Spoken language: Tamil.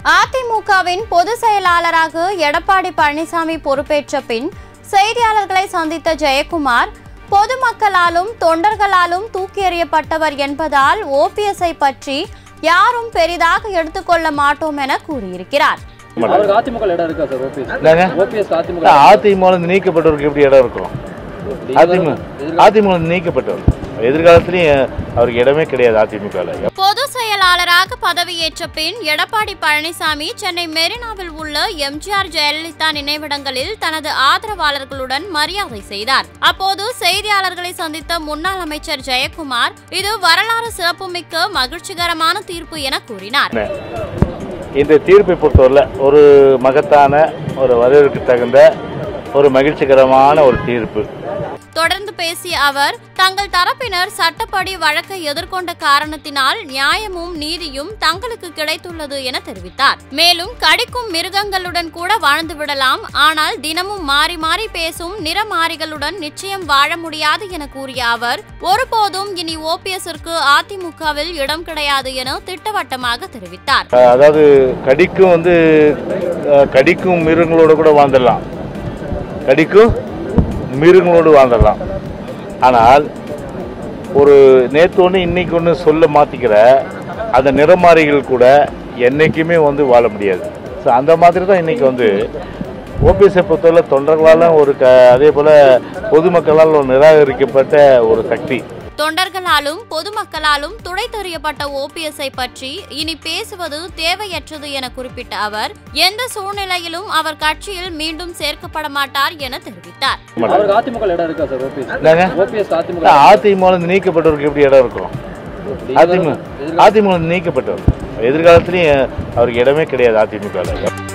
அதிமுகவின் பொதுச் செயலாளராக எடப்பாடி பழனிசாமி பொறுப்பேற்ற பின் செய்தியாளர்களை சந்தித்த ஜெயக்குமார் பொதுமக்களாலும் தொண்டர்களாலும் தூக்கி எறியப்பட்டவர் என்பதால் ஓபிஎஸ்ஐ பற்றி யாரும் பெரிதாக எடுத்துக்கொள்ள மாட்டோம் என கூறியிருக்கிறார் அவருக்கு அதிமுக ல இடம் இருக்கா சார் ஓபிஎஸ் என்னங்க? ஓபிஎஸ் அதிமுக அதிமுக நீக்கப்பட்டவருக்கு எப்படி இடம் இருக்கும் அதிமுக அதிமுக நீக்கப்பட்டவர் எதிர்காலத்திலையும் அவருக்கு இடமே கிடையாது அதிமுகவில் பொதுச் செயலாளராக பதவியேற்ற பின் எடப்பாடி பழனிசாமி சென்னை மெரினாவில் உள்ள எம்ஜிஆர் ஜெயலலிதா நினைவிடங்களில் தனது ஆதரவாளர்களுடன் மரியாதை செய்தார் அப்போது செய்தியாளர்களை சந்தித்த முன்னாள் அமைச்சர் ஜெயக்குமார் இது வரலாறு சிறப்புமிக்க மகிழ்ச்சிகரமான தீர்ப்பு என கூறினார் இந்த தீர்ப்பை பொறுத்தவரையில் ஒரு மகத்தான ஒரு வரவேற்கு தகுந்த ஒரு மகிழ்ச்சிகரமான ஒரு தீர்ப்பு தொடர்ந்து பேசிய அவர் தங்கள் தரப்பினர் சட்டப்படி வழக்கை எதிர்கொண்ட காரணத்தினால் நியாயமும் நீதியும் தங்களுக்கு கிடைத்துள்ளது என தெரிவித்தார் மேலும் கடிக்கும் மிருகங்களுடன் கூட வாழ்ந்து விடலாம் ஆனால் தினமும் மாறி மாறி பேசும் நிறமாறிகளுடன் நிச்சயம் வாழ முடியாது என கூறிய அவர் ஒருபோதும் இனி ஓபிஎஸ்ஸிற்கு அதிமுகவில் இடம் கிடையாது என திட்டவட்டமாக தெரிவித்தார் அஹ் அதாவது கடிக்கும் வந்து அஹ், கடிக்கும் மிருகங்களோட கூட வாழ்ந்துடலாம் கடிக்கும் மிருகங்களோடு வாழ்ந்துடலாம் ஆனால் ஒரு நேற்று ஒன்று இன்னைக்கு ஒன்று சொல்ல மாற்றிக்கிற அந்த நிறமாறிகள் கூட என்றைக்குமே வந்து வாழ முடியாது ஸோ அந்த மாதிரி தான் இன்னைக்கு வந்து ஓபிஎஸ்ஸை பொறுத்தவரை தொண்டர்களாலும் ஒரு க அதே போல் பொதுமக்களால் ஒரு நிராகரிக்கப்பட்ட ஒரு சக்தி தொண்டர்களாலும் பொதுமக்களாலும் துடை தெறியப்பட்ட ஓபிஎஸ்ஐ பற்றி இனி பேசுவது தேவையற்றது என குறிப்பிட்ட அவர் எந்த சூழ்நிலையிலும் அவர் கட்சியில் மீண்டும் சேர்க்கப்பட மாட்டார் என தெரிவித்தார் அவருக்கு அதிமுக ல இடம் இருக்கா சார் ஓபிஎஸ் என்னங்க? ஓபிஎஸ் அதிமுக அதிமுக நீக்கப்பட்டவருக்கு எப்படி இடம் இருக்கும் அதிமுக அதிமுக நீக்கப்பட்டவர் எதிர்காலத்திலையும் அவருக்கு இடமே கிடையாது அதிமுகவில்